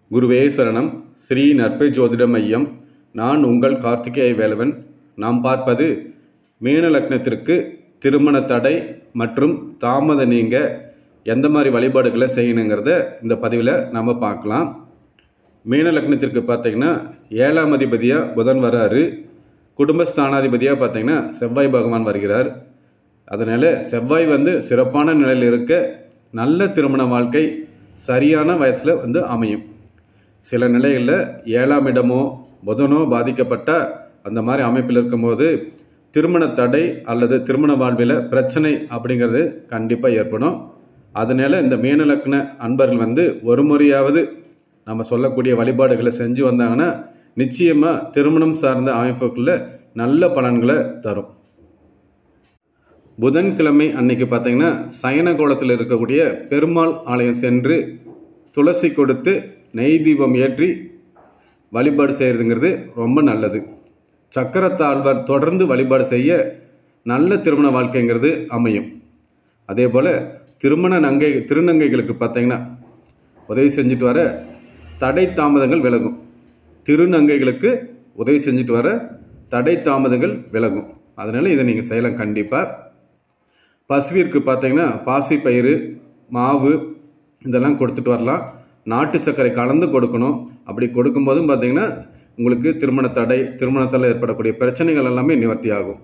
குருவே சரணம் ஸ்ரீ நற்பை ஜோதிட மையம் நான் உங்கள் கார்த்திகேய வேலவன் நாம் பார்ப்பது மீன லக்னத்திற்கு திருமண தடை மற்றும் தாமத நீங்க எந்த மாதிரி வழிபாடுகளை செய்யணுங்கிறத இந்த பதிவில் நம்ம பார்க்கலாம் மீன லக்னத்திற்கு பார்த்தீங்கன்னா ஏழாம் அதிபதியாக புதன் வராரு குடும்பஸ்தானாதிபதியாக பார்த்தீங்கன்னா செவ்வாய் பகவான் வருகிறார் அதனால் செவ்வாய் வந்து சிறப்பான நிலையில் இருக்க நல்ல திருமண வாழ்க்கை சரியான வயசில் வந்து அமையும் சில நிலைகளில் ஏழாம் இடமோ புதனோ பாதிக்கப்பட்ட அந்த மாதிரி அமைப்பில் இருக்கும்போது திருமண தடை அல்லது திருமண வாழ்வில் பிரச்சனை அப்படிங்கிறது கண்டிப்பாக ஏற்படும் அதனால இந்த மீன லக்ன அன்பர்கள் வந்து ஒரு முறையாவது நம்ம சொல்லக்கூடிய வழிபாடுகளை செஞ்சு வந்தாங்கன்னா நிச்சயமாக திருமணம் சார்ந்த அமைப்புக்குள்ள நல்ல பலன்களை தரும் புதன்கிழமை அன்னைக்கு பார்த்தீங்கன்னா சயன கோலத்தில் இருக்கக்கூடிய பெருமாள் ஆலயம் சென்று துளசி கொடுத்து நெய் தீபம் ஏற்றி வழிபாடு செய்கிறதுங்கிறது ரொம்ப நல்லது சக்கரத்தாழ்வார் தொடர்ந்து வழிபாடு செய்ய நல்ல திருமண வாழ்க்கைங்கிறது அமையும் அதே போல் திருமண நங்கை திருநங்கைகளுக்கு பார்த்தீங்கன்னா உதவி செஞ்சுட்டு வர தடை தாமதங்கள் விலகும் திருநங்கைகளுக்கு உதவி செஞ்சுட்டு வர தடை தாமதங்கள் விலகும் அதனால் இதை நீங்கள் செய்யலாம் கண்டிப்பாக பசுவிற்கு பார்த்தீங்கன்னா பாசி பயிறு மாவு இதெல்லாம் கொடுத்துட்டு வரலாம் நாட்டு சர்க்கரை கலந்து கொடுக்கணும் அப்படி கொடுக்கும்போதும் பார்த்தீங்கன்னா உங்களுக்கு திருமண தடை திருமணத்தால் ஏற்படக்கூடிய பிரச்சனைகள் எல்லாமே நிவர்த்தி ஆகும்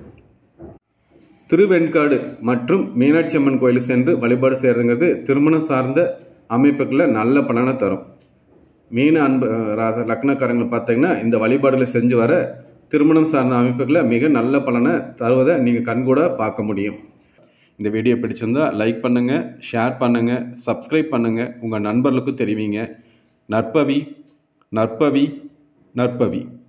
திருவெண்காடு மற்றும் மீனாட்சி அம்மன் கோயில் சென்று வழிபாடு செய்கிறதுங்கிறது திருமணம் சார்ந்த அமைப்புகளில் நல்ல பலனை தரும் மீன அன்பு ராச லக்னக்காரங்களை பார்த்தீங்கன்னா இந்த வழிபாடுகளை செஞ்சு வர திருமணம் சார்ந்த அமைப்புகளை மிக நல்ல பலனை தருவதை நீங்கள் கண்கூட பார்க்க முடியும் இந்த வீடியோ பிடிச்சிருந்தா லைக் பண்ணுங்கள் ஷேர் பண்ணுங்கள் சப்ஸ்கிரைப் பண்ணுங்கள் உங்கள் நண்பர்களுக்கும் தெரிவிங்க நற்பவி நற்பவி நற்பவி